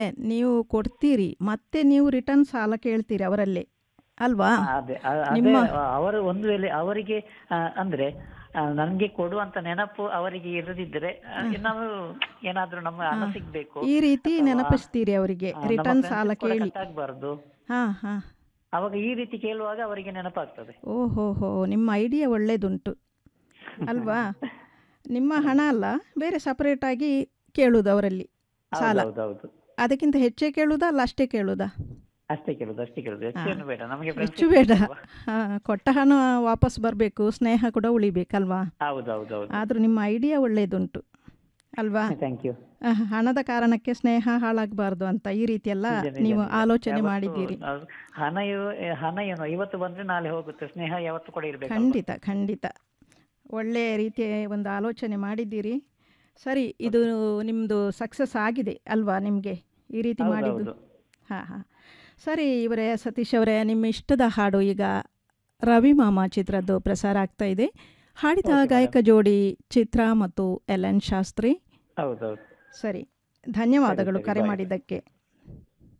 ನೀವು ಕೊಡ್ತೀರಿ ಮತ್ತೆ ನೀವು ರಿಟರ್ನ್ ಸಾಲ ಕೇಳ್ತೀರಿ ಅವರಲ್ಲೇ ಅಲ್ವಾ ಅದೇ ಅ- ಅದೇ ನಿಮ್ಮ ಅವರು ಒಂದು ವೇಳೆ ಅವರಿಗೆ ಆ, ಅಂದ್ರೆ ಆ, ನನ್ಗೆ ಕೊಡುವಂತ ನೆನಪು ಅವರಿಗೆ ಇರದಿದ್ರೆ ಆ, ನಾವು ಏನಾದ್ರೂ ನಮ್ಮ ಹಣ ಸಿಗ್ಬೇಕು ಈ ರೀತಿ ಅಥವಾ, ನೆನಪಿಸ್ತೀರಿ ಅವರಿಗೆ ಆ, ನಮ್ಮ ರಿಟರ್ನ್ friends ಸಾಲ ಕೂಡ ಕೇಳಿ ಕಟ್ಟಾಗ್ಬಾರ್ದು ಹಾ ಹಾ ಅವಾಗ ಈ ರೀತಿ ಕೇಳುವಾಗ ಅವರಿಗೆ ನೆನಪಾಗ್ತದೆ ಓಹೋ ಹೋ ನಿಮ್ಮ ಐಡಿಯಾ ಒಳ್ಳೇದುಂಟು ಅಲ್ವಾ ನಿಮ್ಮ ಹಣ ಅಲ್ಲ ಬೇರೆ ಸಪರೇಟಾಗಿ ಕೇಳುವುದು ಅವರಲ್ಲಿ ಸಾಲ ಹೌದೌದು ಅದಕ್ಕಿಂತ ಹೆಚ್ಚೇ ಕೇಳುವುದಾ ಅಲ್ಲ ಅಷ್ಟೇ ಕೇಳುವುದಾ ಅಷ್ಟೇ ಕೇಳುದು ಅಷ್ಟೇ ಕೇಳುದು ಹೆಚ್ಚೇನು ಬೇಡ ನಮಗೆ ಹೆಚ್ಚು ಬೇಡ ಹಾ, ಕೊಟ್ಟ ಹಣ ವಾಪಸ್ ಬರಬೇಕು ಸ್ನೇಹ ಕೂಡ ಉಳಿಬೇಕಲ್ವಾ ಹೌದೌದೌದು ಆದರೂ ನಿಮ್ಮ ಐಡಿಯಾ ಒಳ್ಳೇದುಂಟು ಅಲ್ವಾ ಥ್ಯಾಂಕ್ ಯು ಆ, ಹಣದ ಕಾರಣಕ್ಕೆ ಸ್ನೇಹ ಹಾಳಾಗಬಾರ್ದು ಅಂತ ಈ ರೀತಿಯೆಲ್ಲ ನೀವು ಆಲೋಚನೆ ಮಾಡಿದ್ದೀರಿ ಹಣ ಇವ- ಹಣ ಏನು ಇವತ್ತು ಬಂದ್ರೆ ನಾಳೆ ಹೋಗುತ್ತೆ ಸ್ನೇಹ ಯಾವತ್ತು ಕೂಡ ಇರ್ಬೇಕು ಖಂಡಿತ ಖಂಡಿತ ಒಳ್ಳೆಯ ರೀತಿಯ ಒಂದು ಆಲೋಚನೆ ಮಾಡಿದ್ದೀರಿ ಸರಿ ಇದು ನಿಮ್ಮದು ಸಕ್ಸಸ್ ಆಗಿದೆ ಅಲ್ವಾ ನಿಮಗೆ ಈ ರೀತಿ ಮಾಡಿದ್ದು ಹೌದೌದು ಹಾಂ ಹಾಂ ಸರಿ ಇವರೇ ಸತೀಶ್ ಅವರೇ ನಿಮ್ಮ ಇಷ್ಟದ ಹಾಡು ಈಗ ರವಿ ಮಾಮ ಚಿತ್ರದ್ದು ಪ್ರಸಾರ ಆಗ್ತಾ ಇದೆ ಹಾಡಿದ ಗಾಯಕ ಜೋಡಿ ಚಿತ್ರ ಮತ್ತು ಎಲ್ ಎನ್ ಶಾಸ್ತ್ರಿ ಹೌದೌದು ಸರಿ ಧನ್ಯವಾದಗಳು ಸರಿ, ಕರೆ bye. ಮಾಡಿದ್ದಕ್ಕೆ